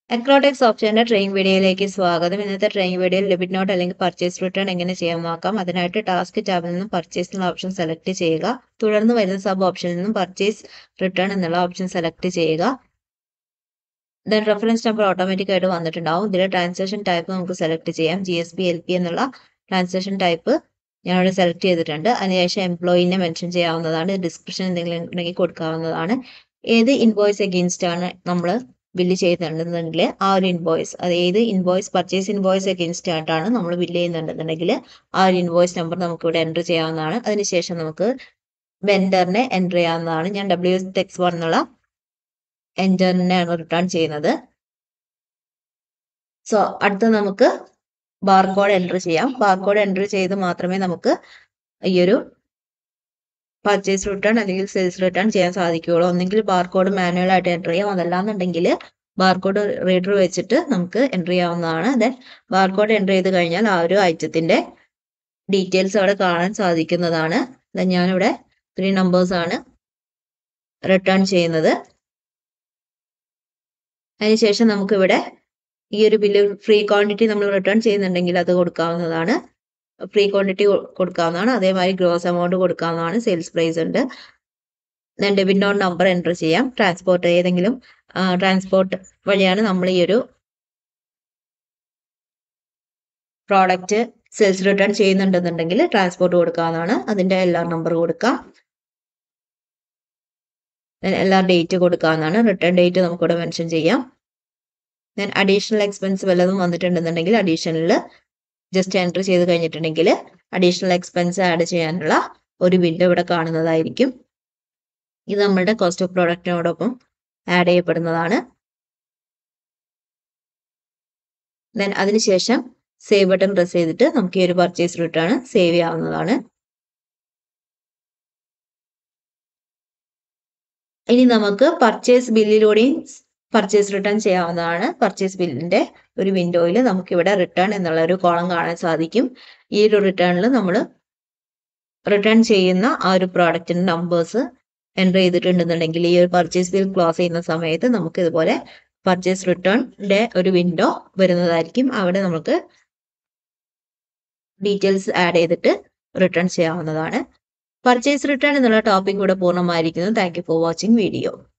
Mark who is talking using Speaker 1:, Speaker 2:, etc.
Speaker 1: അക്രോടെക്സ് ഓപ്ഷന്റെ train വീഡിയോയിലേക്ക് സ്വാഗതം ഇന്നത്തെ ട്രെയിൻ വീഡിയോയിൽ ഡെബിറ്റ് നോട്ട് അല്ലെങ്കിൽ പർച്ചേസ് റിട്ടേൺ എങ്ങനെ ചെയ്യാൻ നോക്കാം അതിനായിട്ട് ടാസ്ക് ടാബിൽ നിന്നും പർച്ചേസ് എന്നുള്ള ഓപ്ഷൻ സെലക്ട് ചെയ്യുക തുടർന്ന് വരുന്ന സബ് ഓപ്ഷനിൽ നിന്നും പർച്ചേസ് റിട്ടേൺ എന്നുള്ള ഓപ്ഷൻ സെലക്ട് ചെയ്യുക ദെൻ റെഫറൻസ് നമ്പർ ഓട്ടോമാറ്റിക് ആയിട്ട് വന്നിട്ടുണ്ടാവും ഇതിൽ ട്രാൻസാക്ഷൻ ടൈപ്പ് നമുക്ക് സെലക്ട് ചെയ്യാം G S P L P എന്നുള്ള ട്രാൻസാക്ഷൻ ടൈപ്പ് ഞാനിവിടെ സെലക്ട് ചെയ്തിട്ടുണ്ട് അതിനുശേഷം എംപ്ലോയിനെ മെൻഷൻ ചെയ്യാവുന്നതാണ് ഡിസ്ക്രിപ്ഷൻ എന്തെങ്കിലും ഉണ്ടെങ്കിൽ കൊടുക്കാവുന്നതാണ് ഏത് ഇൻവോയ്സ് അഗെയിൻസ്റ്റ് ആണ് നമ്മൾ ബില്ല് ചെയ്യുന്നുണ്ടെന്നുണ്ടെങ്കിൽ ആ ഒരു ഇൻവോയ്സ് അത് ഏത് ഇൻവോയ്സ് പർച്ചേസ് ഇൻവോയ്സ് അഗെയിൻസ്റ്റ് ആയിട്ടാണ് നമ്മൾ ബില്ല് ചെയ്യുന്നുണ്ടെന്നുണ്ടെങ്കിൽ ആ ഒരു ഇൻവോയ്സ് നമ്പർ നമുക്ക് ഇവിടെ എൻ്റർ ചെയ്യാവുന്നതാണ് അതിനുശേഷം നമുക്ക് വെൻഡറിനെ എൻ്റർ ചെയ്യാവുന്നതാണ് ഞാൻ ഡബ്ല്യു എസ് ടെക്സ് വൺ എന്നുള്ള എൻ്ററിനെയാണ് റിട്ടേൺ ചെയ്യുന്നത് സോ അടുത്ത നമുക്ക് ബാർകോഡ് എൻ്റർ ചെയ്യാം ബാർകോഡ് എൻ്റർ ചെയ്ത് മാത്രമേ നമുക്ക് ഈ ഒരു പർച്ചേസ് റിട്ടേൺ അല്ലെങ്കിൽ സെയിൽസ് റിട്ടേൺ ചെയ്യാൻ സാധിക്കുകയുള്ളൂ ഒന്നെങ്കിൽ ബാർകോഡ് മാനുവൽ ആയിട്ട് എൻ്റർ ചെയ്യാം അതല്ലാന്നുണ്ടെങ്കിൽ ബാർകോഡ് റീഡർ വെച്ചിട്ട് നമുക്ക് എൻ്റർ ചെയ്യാവുന്നതാണ് ദെൻ ബാർകോഡ് എൻ്റർ ചെയ്ത് കഴിഞ്ഞാൽ ആ ഒരു ഐറ്റത്തിന്റെ ഡീറ്റെയിൽസ് അവിടെ കാണാൻ സാധിക്കുന്നതാണ് ഞാനിവിടെ ത്രീ നമ്പേഴ്സ് ആണ് റിട്ടേൺ ചെയ്യുന്നത് അതിനുശേഷം നമുക്കിവിടെ ഈ ഒരു ബില്ല് ഫ്രീ ക്വാണ്ടിറ്റി നമ്മൾ റിട്ടേൺ ചെയ്യുന്നുണ്ടെങ്കിൽ അത് കൊടുക്കാവുന്നതാണ് ഫ്രീ ക്വാണ്ടിറ്റി കൊടുക്കാവുന്നതാണ് അതേമാതിരി ഗ്രോസ് എമൗണ്ട് കൊടുക്കാവുന്നതാണ് സെയിൽസ് പ്രൈസ് ഉണ്ട് then debit note number enter ചെയ്യാം ട്രാൻസ്പോർട്ട് ഏതെങ്കിലും ട്രാൻസ്പോർട്ട് വഴിയാണ് നമ്മൾ ഈ ഒരു പ്രോഡക്റ്റ് സെയിൽസ് റിട്ടേൺ ചെയ്യുന്നുണ്ടെന്നുണ്ടെങ്കിൽ ട്രാൻസ്പോർട്ട് കൊടുക്കാവുന്നതാണ് അതിൻ്റെ എല്ലാ നമ്പർ കൊടുക്കാം എല്ലാ ഡേറ്റ് കൊടുക്കാവുന്നതാണ് റിട്ടേൺ ഡേറ്റ് നമുക്കിവിടെ മെൻഷൻ ചെയ്യാം ദെൻ അഡീഷണൽ എക്സ്പെൻസ് വല്ലതും വന്നിട്ടുണ്ടെന്നുണ്ടെങ്കിൽ അഡീഷണലിൽ ജസ്റ്റ് എൻറ്റർ ചെയ്ത് കഴിഞ്ഞിട്ടുണ്ടെങ്കിൽ അഡീഷണൽ എക്സ്പെൻസ് ആഡ് ചെയ്യാനുള്ള ഒരു ബില്ല് ഇവിടെ കാണുന്നതായിരിക്കും ഇത് നമ്മളുടെ കോസ്റ്റ് ഓഫ് പ്രോഡക്റ്റിനോടൊപ്പം ആഡ് ചെയ്യപ്പെടുന്നതാണ് ദെൻ അതിനുശേഷം സേവ് ബട്ടൺ പ്രസ് ചെയ്തിട്ട് നമുക്ക് ഈ ഒരു പർച്ചേസ് റിട്ടേൺ സേവ് ചെയ്യാവുന്നതാണ് ഇനി നമുക്ക് പർച്ചേസ് ബില്ലിലൂടെയും പർച്ചേസ് റിട്ടേൺ ചെയ്യാവുന്നതാണ് പർച്ചേസ് ബില്ലിന്റെ ഒരു വിൻഡോയിൽ നമുക്ക് ഇവിടെ റിട്ടേൺ എന്നുള്ള ഒരു കോളം കാണാൻ സാധിക്കും ഈ ഒരു റിട്ടേണിൽ നമ്മൾ റിട്ടേൺ ചെയ്യുന്ന ആ ഒരു പ്രോഡക്റ്റിന്റെ നമ്പേഴ്സ് എൻ്റർ ചെയ്തിട്ടുണ്ടെന്നുണ്ടെങ്കിൽ ഈ ഒരു പർച്ചേസ് ബിൽ ക്ലോസ് ചെയ്യുന്ന സമയത്ത് നമുക്ക് ഇതുപോലെ പർച്ചേസ് റിട്ടേണിന്റെ ഒരു വിൻഡോ വരുന്നതായിരിക്കും അവിടെ നമുക്ക് ഡീറ്റെയിൽസ് ആഡ് ചെയ്തിട്ട് റിട്ടേൺ ചെയ്യാവുന്നതാണ് പർച്ചേസ് റിട്ടേൺ എന്നുള്ള ടോപ്പിക് ഇവിടെ പൂർണ്ണമായിരിക്കുന്നു thank you for watching video